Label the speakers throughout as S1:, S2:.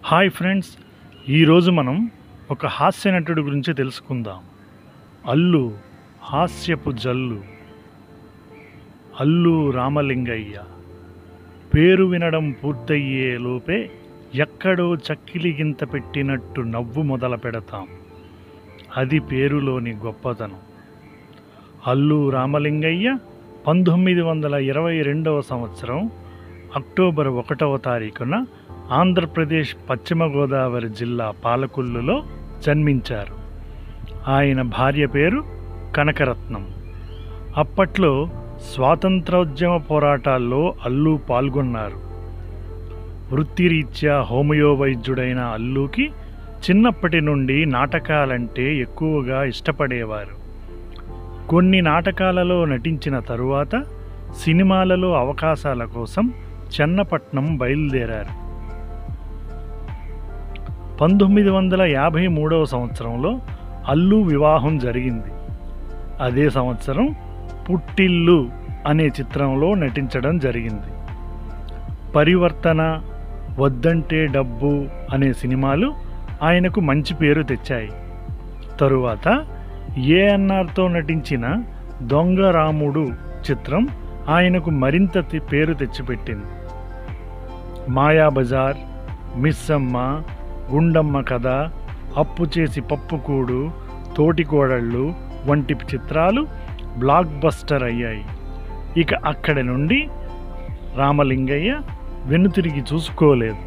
S1: hi friends ఈరోజు మనం ఒక హాస్య నటుడి గురించి తెలుసుకుందాం అల్లు హాస్యపు జల్లు అల్లు రామలింగయ్య పేరు వినడం పూర్తయ్యే లోపే ఎక్కడో చక్కిలి గింత పెట్టినట్టు నవ్వు మొదలు పెడతాం అది పేరులోని గొప్పతనం అల్లు రామలింగయ్య పంతొమ్మిది వందల ఇరవై రెండవ సంవత్సరం అక్టోబర్ ఒకటవ తారీఖున ఆంధ్రప్రదేశ్ పశ్చిమ గోదావరి జిల్లా పాలకొల్లులో జన్మించారు ఆయన భార్య పేరు కనకరత్నం అప్పట్లో స్వాతంత్రోద్యమ పోరాటాల్లో అల్లు పాల్గొన్నారు వృత్తిరీత్యా హోమియో వైద్యుడైన అల్లుకి చిన్నప్పటి నుండి నాటకాలంటే ఎక్కువగా ఇష్టపడేవారు కొన్ని నాటకాలలో నటించిన తరువాత సినిమాలలో అవకాశాల కోసం చెన్నపట్నం బయలుదేరారు పంతొమ్మిది వందల యాభై మూడవ సంవత్సరంలో అల్లు వివాహం జరిగింది అదే సంవత్సరం పుట్టిల్లు అనే చిత్రంలో నటించడం జరిగింది పరివర్తన వద్దంటే డబ్బు అనే సినిమాలు ఆయనకు మంచి పేరు తెచ్చాయి తరువాత ఏఎన్ఆర్తో నటించిన దొంగ రాముడు చిత్రం ఆయనకు మరింత తి- పేరు తెచ్చిపెట్టింది మాయాబజార్ మిస్సమ్మ గుండమ్మ కథ అప్పు చేసి పప్పుకూడు తోటికోడళ్ళు వంటి చిత్రాలు బ్లాక్ బస్టర్ అయ్యాయి ఇక అక్కడి నుండి రామలింగయ్య వెనుతిరిగి చూసుకోలేదు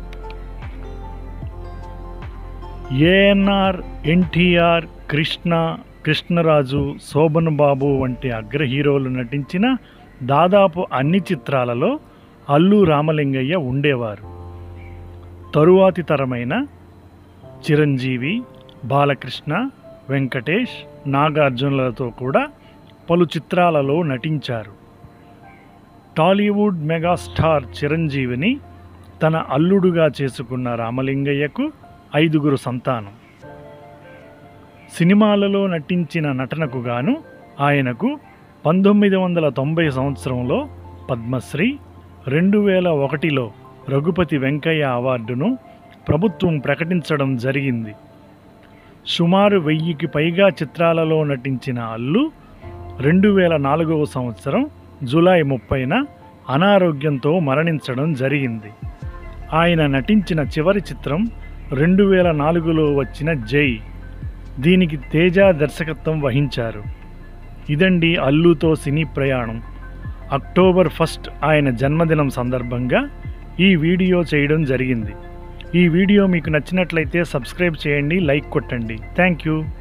S1: ఏఎన్ఆర్ ఎన్టీఆర్ కృష్ణ కృష్ణరాజు శోభన్ బాబు వంటి అగ్ర హీరోలు నటించిన దాదాపు అన్ని చిత్రాలలో అల్లు రామలింగయ్య ఉండేవారు తరువాతి తరమైన చిరంజీవి బాలకృష్ణ వెంకటేష్ నాగార్జునులతో కూడా పలు చిత్రాలలో నటించారు టాలీవుడ్ మెగాస్టార్ చిరంజీవిని తన అల్లుడుగా చేసుకున్న రామలింగయ్యకు ఐదుగురు సంతానం సినిమాలలో నటించిన నటనకు గాను ఆయనకు పంతొమ్మిది వందల తొంభై సంవత్సరంలో పద్మశ్రీ రెండు వేల ఒకటిలో రఘుపతి వెంకయ్య అవార్డును ప్రభుత్వం ప్రకటించడం జరిగింది సుమారు వెయ్యికి పైగా చిత్రాలలో నటించిన అల్లు రెండు వేల నాలుగవ సంవత్సరం జూలై ముప్పైన అనారోగ్యంతో మరణించడం జరిగింది ఆయన నటించిన చివరి చిత్రం రెండు వేల నాలుగులో వచ్చిన జై దీనికి తేజ దర్శకత్వం వహించారు ఇదండి అల్లుతో సినీ ప్రయాణం అక్టోబర్ ఫస్ట్ ఆయన జన్మదినం సందర్భంగా ఈ వీడియో చేయడం జరిగింది ఈ వీడియో మీకు నచ్చినట్లయితే సబ్స్క్రైబ్ చేయండి లైక్ కొట్టండి థ్యాంక్ యూ